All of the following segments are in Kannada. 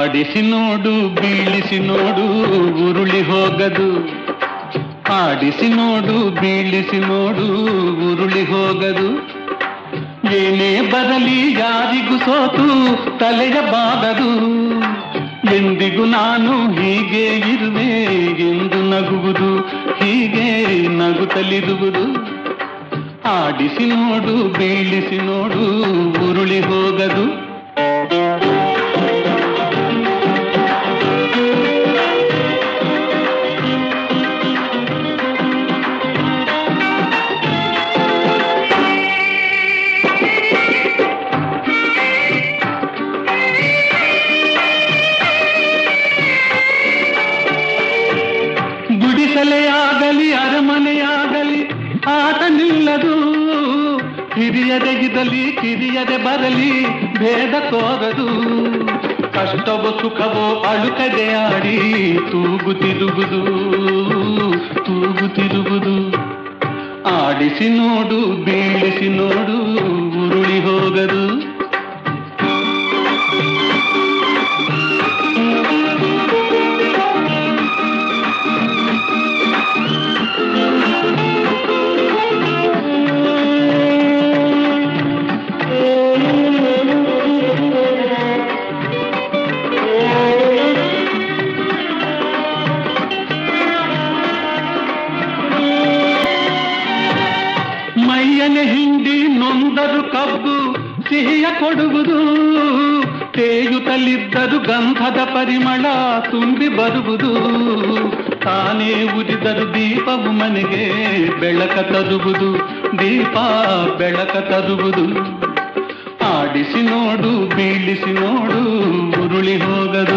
ಆಡಿಸಿ ನೋಡು ಬೀಳಿಸಿ ನೋಡು ಉರುಳಿ ಹೋಗದು ಆಡಿಸಿ ನೋಡು ಬೀಳಿಸಿ ನೋಡು ಉರುಳಿ ಹೋಗದು ಏನೇ ಬರಲಿ ಯಾರಿಗೂ ಸೋತು ತಲೆಯ ಬಾಗದು ಎಂದಿಗೂ ನಾನು ಹೀಗೆ ಇರುವೆ ಎಂದು ನಗುವುದು ಹೀಗೆ ನಗುತ್ತಲಿರುವುದು ಆಡಿಸಿ ನೋಡು ಬೀಳಿಸಿ ನೋಡು ಉರುಳಿ ಹೋಗದು ಗುಡಿಸಲೇ ಆಗಲಿ ಅರಮನೆಯಾಗಲಿ ಆಟ ನಿಲ್ಲದು ಹಿರಿಯದೆಗಿದಲಿ ಕಿರಿಯದೆ ಬರಲಿ ಭೇದ ತೋರದು ಕಷ್ಟವೋ ಸುಖವೋ ಅಳುಕದೆ ಆಡಿ ತೂಗುತ್ತಿರುವುದು ತೂಗುತ್ತಿರುವುದು ಆಡಿಸಿ ನೋಡು ಬೀಳಿಸಿ ನೋಡು ಉರುಳಿ ಹೋಗದು ಮೈಯನೆ ಹಿಂಡಿ ನೊಂದರು ಕಬ್ಬು ಸಿಹಿಯ ಕೊಡುವುದು ತೇಯುತ್ತಲಿದ್ದರು ಗಂಧದ ಪರಿಮಳ ತುಂಬಿ ಬರುವುದು ತಾನೇ ಉರಿದರು ದೀಪವು ಮನೆಗೆ ಬೆಳಕ ತರುವುದು ದೀಪ ಬೆಳಕ ತರುವುದು ಆಡಿಸಿ ನೋಡು ಬೀಳಿಸಿ ನೋಡು ಉರುಳಿ ಹೋಗದು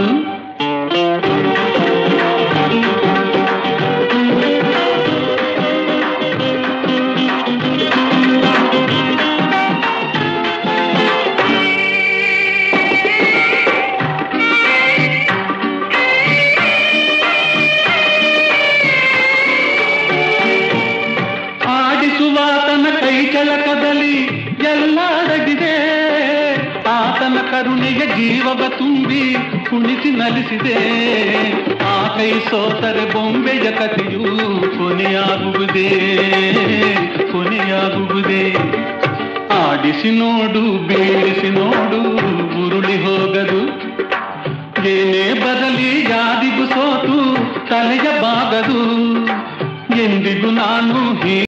ಆಡಿಸುವಾತನ ಕೈ ಕೆಳಕದಲ್ಲಿ ಎಲ್ಲ ಅಡಗಿದೆ ಆತನ ಕರುಣೆಯ ಜೀವವ ತುಂಬಿ ಕುಣಿಸಿ ನಲಿಸಿದೆ ಆ ಕೈ ಸೋತರೆ ಬೊಂಬೆಯ ಕಥೆಯು ಕೊನೆಯಾಗುವುದೇ ಕೊನೆಯಾಗುವುದೇ ಆಡಿಸಿ ನೋಡು ಬೀಳಿಸಿ ನೋಡು ಉರುಳಿ ಹೋಗದು ಏನೇ ಬರಲಿ ಯಾರಿಗೂ ಸೋತು ತಲೆಯ ಬಾಗದು ಎಂದಿಗೂ ನಾನು ಹೀ